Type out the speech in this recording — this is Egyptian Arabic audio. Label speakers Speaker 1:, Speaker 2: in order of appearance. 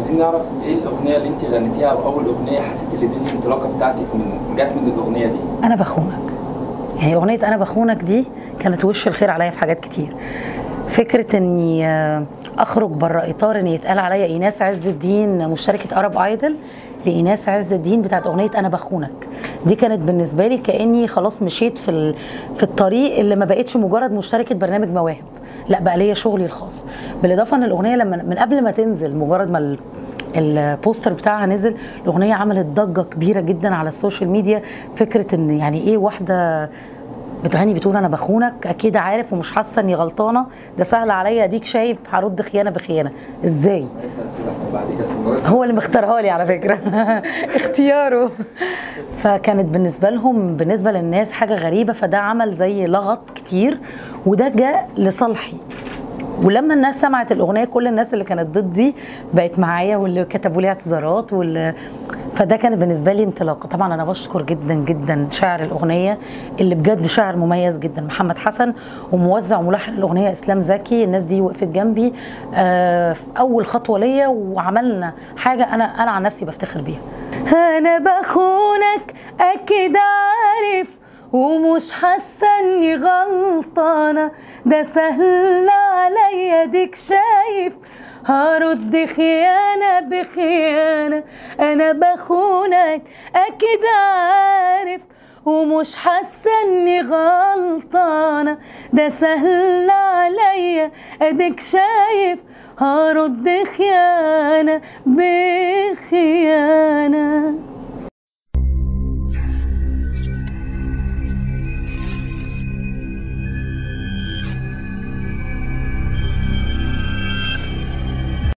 Speaker 1: عايزين نعرف ايه الاغنيه اللي انت غنيتيها او اول اغنيه حسيتي ان دي الانطلاقه بتاعتك من جت من الاغنيه دي
Speaker 2: انا بخونك يعني اغنيه انا بخونك دي كانت وش الخير عليا في حاجات كتير فكره اني آه، اخرج بره اطار ان يتقال عليا ايناس عز الدين مشتركه ارب ايدل لايناس عز الدين بتاعت اغنيه انا بخونك دي كانت بالنسبه لي كاني خلاص مشيت في ال- في الطريق اللي ما بقتش مجرد مشتركه برنامج مواهب لا بقى ليا شغلي الخاص بالاضافه ان الاغنيه لما من قبل ما تنزل مجرد ما ال- البوستر بتاعها نزل الاغنيه عملت ضجه كبيره جدا على السوشيال ميديا فكره ان يعني ايه واحده بتغني بتقول انا بخونك اكيد عارف ومش حاسه اني غلطانه ده سهل عليا اديك شايف هرد خيانه بخيانه ازاي
Speaker 1: لسه يا استاذ احمد بعد كده
Speaker 2: هو اللي مختارها لي على فكره اختياره فكانت بالنسبه لهم بالنسبه للناس حاجه غريبه فده عمل زي لغط كتير وده جاء لصالحي ولما الناس سمعت الاغنيه كل الناس اللي كانت ضدي بقت معايا واللي كتبوا لي اعتذارات واللي فده كان بالنسبه لي انطلاقه طبعا انا بشكر جدا جدا شاعر الاغنيه اللي بجد شاعر مميز جدا محمد حسن وموزع وملحن الاغنيه اسلام زكي الناس دي وقفت جنبي آه، في اول خطوه ليا وعملنا حاجه انا انا عن نفسي بفتخر بيها انا بخونك اكيد عارف ومش حاسه اني غلطانه ده سهل عليا ديك شايف هرد خيانة بخيانة أنا بخونك أكيد عارف ومش حاسة إني غلطانة ده سهل عليا أديك شايف هرد خيانة بخيانة